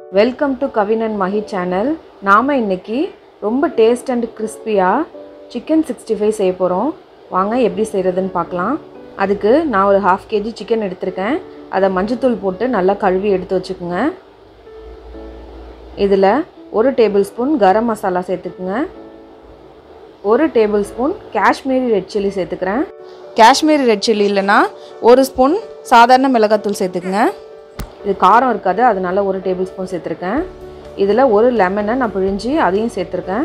welcome to Kavin and Mahi channel நாம் இன்னைக்கு ரொம்ப டேஸ்ட் அண்ட் கிறிஸ்பியாக சிக்கன் சிக்ஸ்டி ஃபைவ் செய்ய போகிறோம் வாங்க எப்படி செய்கிறதுன்னு பார்க்கலாம் அதுக்கு நான் ஒரு ஹாஃப் கேஜி சிக்கன் எடுத்திருக்கேன் அதை மஞ்சத்தூள் போட்டு நல்லா கழுவி எடுத்து வச்சுக்கோங்க இதில் ஒரு டேபிள் ஸ்பூன் கரம் மசாலா சேர்த்துக்குங்க ஒரு tablespoon Kashmiri red chilli சேர்த்துக்கிறேன் காஷ்மீரி ரெட் சில்லி இல்லைன்னா ஒரு ஸ்பூன் சாதாரண மிளகாத்தூள் சேர்த்துக்குங்க இது காரம் இருக்காது அதனால ஒரு டேபிள் ஸ்பூன் சேர்த்துருக்கேன் இதில் ஒரு லெமனை நான் பிழிஞ்சு அதையும் சேர்த்துருக்கேன்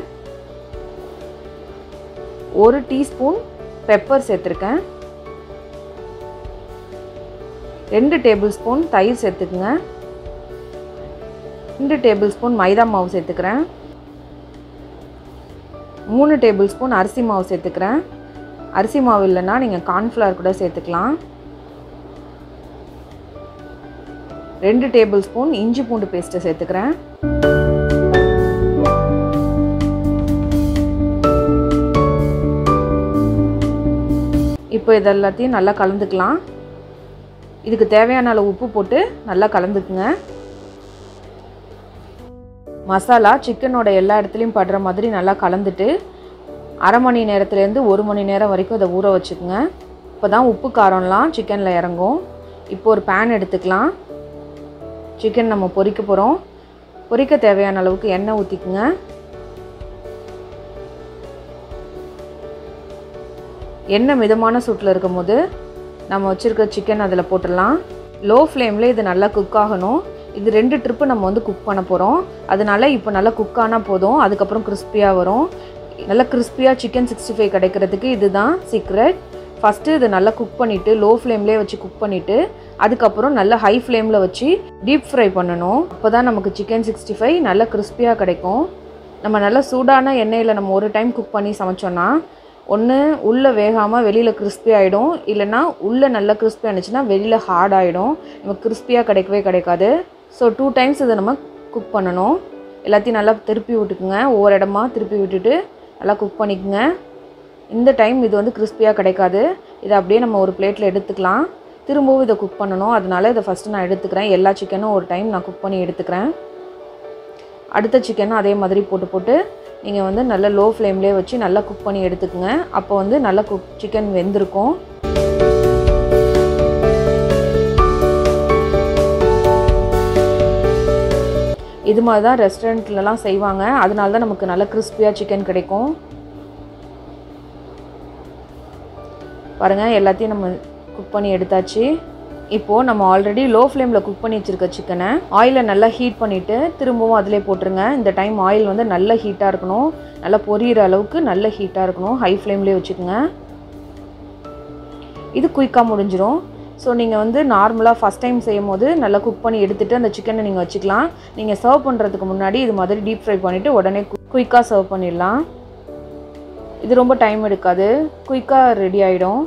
ஒரு டீஸ்பூன் பெப்பர் சேர்த்துருக்கேன் ரெண்டு டேபிள் ஸ்பூன் தயிர் சேர்த்துக்குங்க ரெண்டு டேபிள் ஸ்பூன் மைதா மாவு சேர்த்துக்கிறேன் மூணு டேபிள் ஸ்பூன் அரிசி மாவு சேர்த்துக்கிறேன் அரிசி மாவு இல்லைன்னா நீங்கள் கார்ன்ஃப்ளவர் கூட சேர்த்துக்கலாம் ரெண்டு டேபிள் ஸ்பூன் இஞ்சி பூண்டு பேஸ்ட்டை சேர்த்துக்கிறேன் இப்போ இது எல்லாத்தையும் நல்லா கலந்துக்கலாம் இதுக்கு தேவையான அளவு உப்பு போட்டு நல்லா கலந்துக்குங்க மசாலா சிக்கனோட எல்லா இடத்துலையும் படுற மாதிரி நல்லா கலந்துட்டு அரை மணி நேரத்துலேருந்து ஒரு மணி நேரம் வரைக்கும் இதை ஊற வச்சுக்கோங்க இப்போ தான் உப்பு காரம்லாம் சிக்கனில் இறங்கும் இப்போ ஒரு பேன் எடுத்துக்கலாம் சிக்கன் நம்ம பொரிக்க போகிறோம் பொரிக்க தேவையான அளவுக்கு எண்ணெய் ஊற்றிக்குங்க எண்ணெய் மிதமான சூட்டில் இருக்கும் போது நம்ம வச்சுருக்க சிக்கன் அதில் போட்டுடலாம் லோ ஃப்ளேமில் இது நல்லா குக் ஆகணும் இது ரெண்டு ட்ரிப்பு நம்ம வந்து குக் பண்ண போகிறோம் அதனால இப்போ நல்லா குக் ஆனால் போதும் அதுக்கப்புறம் கிறிஸ்பியாக வரும் நல்லா கிறிஸ்பியாக சிக்கன் சிக்ஸ்டி ஃபைவ் கிடைக்கிறதுக்கு இதுதான் சீக்ரெட் ஃபஸ்ட்டு இதை நல்லா குக் பண்ணிவிட்டு லோ ஃப்ளேம்லேயே வச்சு குக் பண்ணிவிட்டு அதுக்கப்புறம் நல்லா ஹை ஃப்ளேமில் வச்சு டீப் ஃப்ரை பண்ணணும் அப்போ தான் நமக்கு சிக்கன் சிக்ஸ்டி ஃபைவ் நல்லா கிறிஸ்பியாக கிடைக்கும் நம்ம நல்லா சூடான எண்ணெயில் நம்ம ஒரு டைம் குக் பண்ணி சமைச்சோன்னா ஒன்று உள்ளே வேகாமல் வெளியில் கிறிஸ்பி ஆகிடும் இல்லைனா உள்ளே நல்லா கிறிஸ்பி ஆனிச்சுன்னா வெளியில் ஹார்ட் ஆகிடும் நமக்கு கிறிஸ்பியாக கிடைக்கவே கிடைக்காது ஸோ டூ டைம்ஸ் இதை நம்ம குக் பண்ணணும் எல்லாத்தையும் நல்லா திருப்பி விட்டுக்குங்க ஒவ்வொரு இடமா திருப்பி விட்டுட்டு நல்லா குக் பண்ணிக்கோங்க இந்த டைம் இது வந்து கிறிஸ்பியாக கிடைக்காது இதை அப்படியே நம்ம ஒரு பிளேட்டில் எடுத்துக்கலாம் திரும்பவும் இதை குக் பண்ணணும் அதனால இதை ஃபஸ்ட்டு நான் எடுத்துக்கிறேன் எல்லா சிக்கனும் ஒரு டைம் நான் குக் பண்ணி எடுத்துக்கிறேன் அடுத்த சிக்கனும் அதே மாதிரி போட்டு போட்டு நீங்கள் வந்து நல்ல லோ ஃப்ளேம்லேயே வச்சு நல்லா குக் பண்ணி எடுத்துக்கோங்க அப்போ வந்து நல்லா குக் சிக்கன் வெந்திருக்கும் இது மாதிரி தான் ரெஸ்டாரண்ட்லலாம் செய்வாங்க அதனால தான் நமக்கு நல்ல கிறிஸ்பியாக சிக்கன் கிடைக்கும் பாருங்கள் எல்லாத்தையும் நம்ம குக் பண்ணி எடுத்தாச்சு இப்போது நம்ம ஆல்ரெடி லோ ஃப்ளேமில் குக் பண்ணி வச்சுருக்க சிக்கனை ஆயிலை நல்லா ஹீட் பண்ணிவிட்டு திரும்பவும் அதிலே போட்டுருங்க இந்த டைம் ஆயில் வந்து நல்ல ஹீட்டாக இருக்கணும் நல்லா பொரியிற அளவுக்கு நல்ல ஹீட்டாக இருக்கணும் ஹை ஃப்ளேம்லேயே வச்சுக்கோங்க இது குயிக்காக முடிஞ்சிடும் ஸோ நீங்கள் வந்து நார்மலாக ஃபஸ்ட் டைம் செய்யும் போது நல்லா குக் பண்ணி எடுத்துகிட்டு அந்த சிக்கனை நீங்கள் வச்சுக்கலாம் நீங்கள் சர்வ் பண்ணுறதுக்கு முன்னாடி இது மாதிரி டீப் ஃப்ரை பண்ணிவிட்டு உடனே குயிக்காக சர்வ் பண்ணிடலாம் இது ரொம்ப டைம் எடுக்காது குயிக்காக ரெடி ஆகிடும்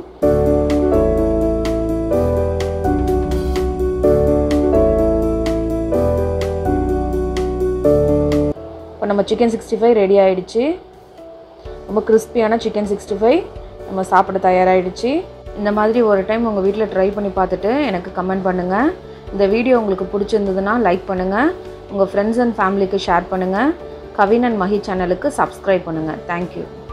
இப்போ நம்ம சிக்கன் சிக்ஸ்டி ஃபைவ் ரெடி ஆகிடுச்சு ரொம்ப கிறிஸ்பியான சிக்கன் சிக்ஸ்டி ஃபைவ் நம்ம சாப்பிட தயாராகிடுச்சு இந்த மாதிரி ஒரு டைம் உங்கள் வீட்டில் ட்ரை பண்ணி பார்த்துட்டு எனக்கு கமெண்ட் பண்ணுங்கள் இந்த வீடியோ உங்களுக்கு பிடிச்சிருந்ததுன்னா லைக் பண்ணுங்கள் உங்கள் ஃப்ரெண்ட்ஸ் அண்ட் ஃபேமிலிக்கு ஷேர் பண்ணுங்கள் கவின் அண்ட் மஹி சேனலுக்கு சப்ஸ்கிரைப் பண்ணுங்கள் தேங்க்யூ